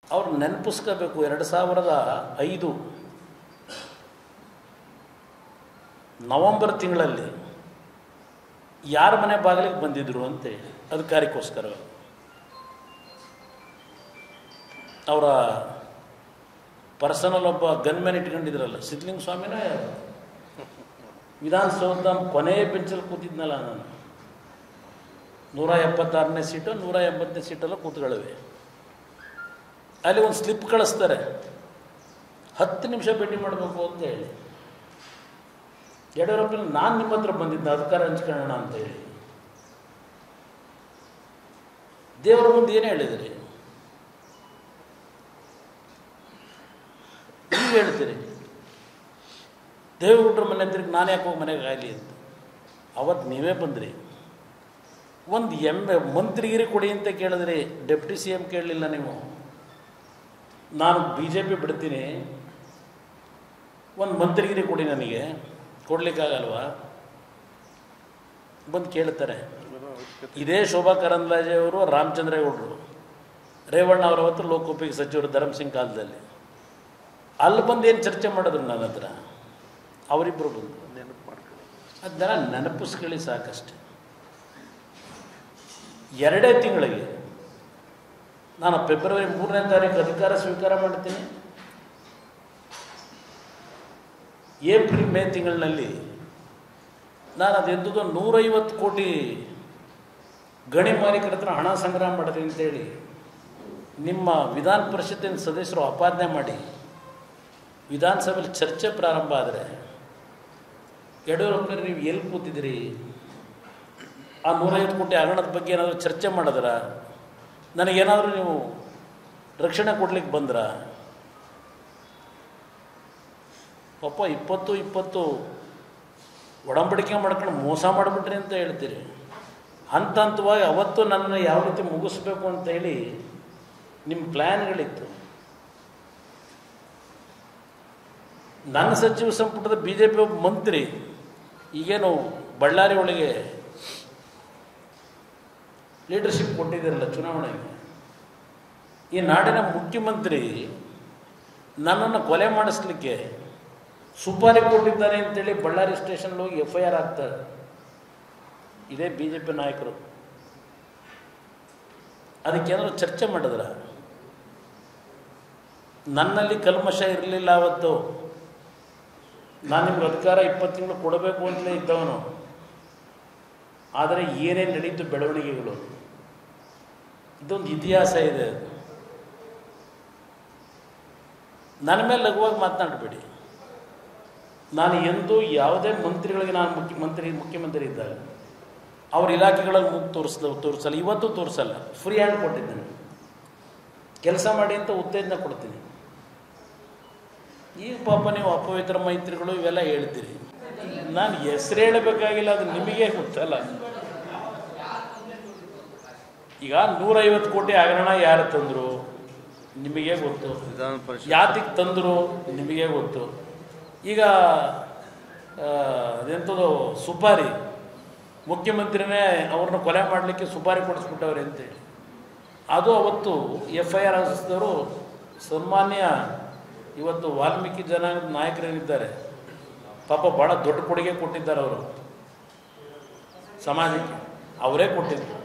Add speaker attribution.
Speaker 1: ಅವ್ರು ನೆನಪಿಸ್ಕೋಬೇಕು ಎರಡು ಸಾವಿರದ ಐದು ನವಂಬರ್ ತಿಂಗಳಲ್ಲಿ ಯಾರ ಮನೆ ಬಾಗಿಲಿಗೆ ಬಂದಿದ್ರು ಅಂತೇಳಿ ಅಧಿಕಾರಕ್ಕೋಸ್ಕರ ಅವರ ಪರ್ಸನಲ್ ಒಬ್ಬ ಗನ್ಮ್ಯಾನ್ ಇಟ್ಕೊಂಡಿದ್ರಲ್ಲ ಸಿದ್ಲಿಂಗ ಸ್ವಾಮಿನ ಯಾರು? ವಿಧಾನಸೌಧ ಕೊನೆಯ ಬೆಂಚಲ್ಲಿ ಕೂತಿದ್ನಲ್ಲ ನಾನು ನೂರ ಎಪ್ಪತ್ತಾರನೇ ಸೀಟು ನೂರ ಎಂಬತ್ತನೇ ಸೀಟೆಲ್ಲ ಕೂತ್ಗಳಿವೆ ಅಲ್ಲಿ ಒಂದು ಸ್ಲಿಪ್ ಕಳಿಸ್ತಾರೆ ಹತ್ತು ನಿಮಿಷ ಭೇಟಿ ಮಾಡಬೇಕು ಅಂತ ಹೇಳಿ ಯಡಿಯೂರಪ್ಪನ ನಾನು ನಿಮ್ಮ ಹತ್ರ ಬಂದಿದ್ದೆ ಅಧಿಕಾರ ಹಂಚ್ಕೊಳ್ಳೋಣ ಅಂತ ಹೇಳಿ ದೇವರ ಮುಂದೆ ಏನು ಹೇಳಿದ್ರಿ ಈಗ ಹೇಳ್ತೀರಿ ದೇವಗುಡ್ರ ಮನೆ ಹತ್ರಕ್ಕೆ ನಾನು ಯಾಕೆ ಹೋಗಿ ಮನೆಗೆ ಆಗಲಿ ಅಂತ ಅವತ್ತು ನೀವೇ ಬಂದ್ರಿ ಒಂದು ಎಮ್ ಮಂತ್ರಿಗಿರಿ ಕೊಡಿ ಅಂತ ಕೇಳಿದ್ರಿ ಡೆಪ್ಟಿ ಸಿ ಎಮ್ ಕೇಳಲಿಲ್ಲ ನೀವು ನಾನು ಬಿ ಜೆ ಪಿ ಬಿಡ್ತೀನಿ ಒಂದು ಮಂತ್ರಿಗಿರಿ ಕೊಡಿ ನನಗೆ ಕೊಡ್ಲಿಕ್ಕಾಗಲ್ವಾ ಬಂದು ಕೇಳ್ತಾರೆ ಇದೇ ಶೋಭಾ ಕರಂದ್ಲಾಜೆ ಅವರು ರಾಮಚಂದ್ರೇಗೌಡರು ರೇವಣ್ಣ ಅವರ ಅವತ್ತು ಲೋಕೋಪಯೋಗಿ ಸಚಿವರು ಧರ್ಮಸಿಂಗ್ ಕಾಲದಲ್ಲಿ ಅಲ್ಲಿ ಬಂದು ಏನು ಚರ್ಚೆ ಮಾಡಿದ್ರು ನನ್ನ ಹತ್ರ ಅವರಿಬ್ಬರು ಬಂದು
Speaker 2: ನೆನಪು ಮಾಡ್ಕೊಳ್ಳಿ
Speaker 1: ಅದನ್ನ ನೆನಪಿಸ್ಕೊಳ್ಳಿ ಸಾಕಷ್ಟೆ ಎರಡೇ ತಿಂಗಳಿಗೆ ನಾನು ಫೆಬ್ರವರಿ ಮೂರನೇ ತಾರೀಕು ಅಧಿಕಾರ ಸ್ವೀಕಾರ ಮಾಡ್ತೀನಿ ಏಪ್ರಿಲ್ ಮೇ ತಿಂಗಳಿನಲ್ಲಿ ನಾನು ಅದೆಂದುದು ನೂರೈವತ್ತು ಕೋಟಿ ಗಣಿ ಮಾಲೀಕರ ಹತ್ರ ಹಣ ಸಂಗ್ರಹ ಮಾಡಿದೆ ಅಂತೇಳಿ ನಿಮ್ಮ ವಿಧಾನ ಪರಿಷತ್ತಿನ ಸದಸ್ಯರು ಅಪಾದನೆ ಮಾಡಿ ವಿಧಾನಸಭೆಯಲ್ಲಿ ಚರ್ಚೆ ಪ್ರಾರಂಭ ಆದರೆ ಯಡಿಯೂರಪ್ಪನವ್ರು ನೀವು ಎಲ್ಲಿ ಕೂತಿದ್ದೀರಿ ಆ ನೂರೈವತ್ತು ಕೋಟಿ ಹಗರಣದ ಬಗ್ಗೆ ಏನಾದರೂ ಚರ್ಚೆ ಮಾಡಿದ್ರ ನನಗೇನಾದರೂ ನೀವು ರಕ್ಷಣೆ ಕೊಡ್ಲಿಕ್ಕೆ ಬಂದ್ರ ಪಾಪ ಇಪ್ಪತ್ತು ಇಪ್ಪತ್ತು ಒಡಂಬಡಿಕೆ ಮಾಡ್ಕೊಂಡು ಮೋಸ ಮಾಡಿಬಿಟ್ರಿ ಅಂತ ಹೇಳ್ತೀರಿ ಹಂತ ಹಂತವಾಗಿ ಅವತ್ತು ನನ್ನನ್ನು ಯಾವ ರೀತಿ ಮುಗಿಸ್ಬೇಕು ಅಂತ ಹೇಳಿ ನಿಮ್ಮ ಪ್ಲ್ಯಾನ್ಗಳಿತ್ತು ನನ್ನ ಸಚಿವ ಸಂಪುಟದ ಬಿ ಜೆ ಪಿ ಒಬ್ಬ ಮಂತ್ರಿ ಈಗೇನು ಬಳ್ಳಾರಿ ಒಳಗೆ ಲೀಡರ್ಶಿಪ್ ಕೊಟ್ಟಿದ್ದೀರಲ್ಲ ಚುನಾವಣೆಗೆ ಈ ನಾಡಿನ ಮುಖ್ಯಮಂತ್ರಿ ನನ್ನನ್ನು ಕೊಲೆ ಮಾಡಿಸ್ಲಿಕ್ಕೆ ಸುಪಾರಿ ಕೊಟ್ಟಿದ್ದಾರೆ ಅಂತೇಳಿ ಬಳ್ಳಾರಿ ಸ್ಟೇಷನ್ಗೆ ಹೋಗಿ ಎಫ್ ಐ ಆರ್ ಆಗ್ತಾರೆ ಇದೇ ಬಿ ಜೆ ಪಿ ನಾಯಕರು ಅದಕ್ಕೇನಾದ್ರು ಚರ್ಚೆ ಮಾಡಿದ್ರ ನನ್ನಲ್ಲಿ ಕಲ್ಮಶ ಇರಲಿಲ್ಲ ಅವತ್ತು ನಾನು ನಿಮ್ಗೆ ಅಧಿಕಾರ ಇಪ್ಪತ್ತು ತಿಂಗಳು ಕೊಡಬೇಕು ಅಂತಲೇ ಇದ್ದವನು ಆದರೆ ಏನೇನು ನಡೀತು ಬೆಳವಣಿಗೆಗಳು ಇದೊಂದು ಇತಿಹಾಸ ಇದೆ ನನ್ನ ಮೇಲೆ ಲಘುವಾಗಿ ಮಾತನಾಡಬೇಡಿ ನಾನು ಎಂದೂ ಯಾವುದೇ ಮಂತ್ರಿಗಳಿಗೆ ನಾನು ಮುಖ್ಯಮಂತ್ರಿ ಮುಖ್ಯಮಂತ್ರಿ ಇದ್ದಾಗ ಅವ್ರ ಇಲಾಖೆಗಳಲ್ಲಿ ಮುಗ್ ತೋರಿಸ್ದ ತೋರಿಸಲ್ಲ ಇವತ್ತು ತೋರಿಸಲ್ಲ ಫ್ರೀ ಹ್ಯಾಂಡ್ ಕೊಟ್ಟಿದ್ದೇನೆ ಕೆಲಸ ಮಾಡಿ ಅಂತ ಉತ್ತೇಜನ ಕೊಡ್ತೀನಿ ಈಗ ಪಾಪ ನೀವು ಅಪವಿತ್ರ ಮೈತ್ರಿಗಳು ಇವೆಲ್ಲ ಹೇಳ್ತೀರಿ ನಾನು ಹೆಸರು ಹೇಳಬೇಕಾಗಿಲ್ಲ ಅದು ನಿಮಗೆ ಗೊತ್ತಲ್ಲ ಈಗ ನೂರೈವತ್ತು ಕೋಟಿ ಹಗರಣ ಯಾರು ತಂದರು ನಿಮಗೆ ಗೊತ್ತು
Speaker 2: ವಿಧಾನ ಪರಿಷತ್
Speaker 1: ಯಾತಿಗೆ ತಂದರು ನಿಮಗೆ ಗೊತ್ತು ಈಗ ಆ, ಅದೆಂಥದ್ದು ಸುಪಾರಿ ಮುಖ್ಯಮಂತ್ರಿನೇ ಅವ್ರನ್ನ ಕೊಲೆ ಮಾಡಲಿಕ್ಕೆ ಸುಪಾರಿ ಕೊಡಿಸ್ಬಿಟ್ಟವ್ರೆ ಅಂತೇಳಿ ಅದು ಅವತ್ತು ಎಫ್ ಐ ಆರ್ ಹಾಕಿಸಿದವರು ಸನ್ಮಾನ್ಯ ಇವತ್ತು ವಾಲ್ಮೀಕಿ ಜನಾಂಗದ ನಾಯಕರೇನಿದ್ದಾರೆ ಪಾಪ ಭಾಳ ದೊಡ್ಡ ಕೊಡುಗೆ ಕೊಟ್ಟಿದ್ದಾರೆ ಅವರು ಸಮಾಜಕ್ಕೆ ಅವರೇ ಕೊಟ್ಟಿದ್ದು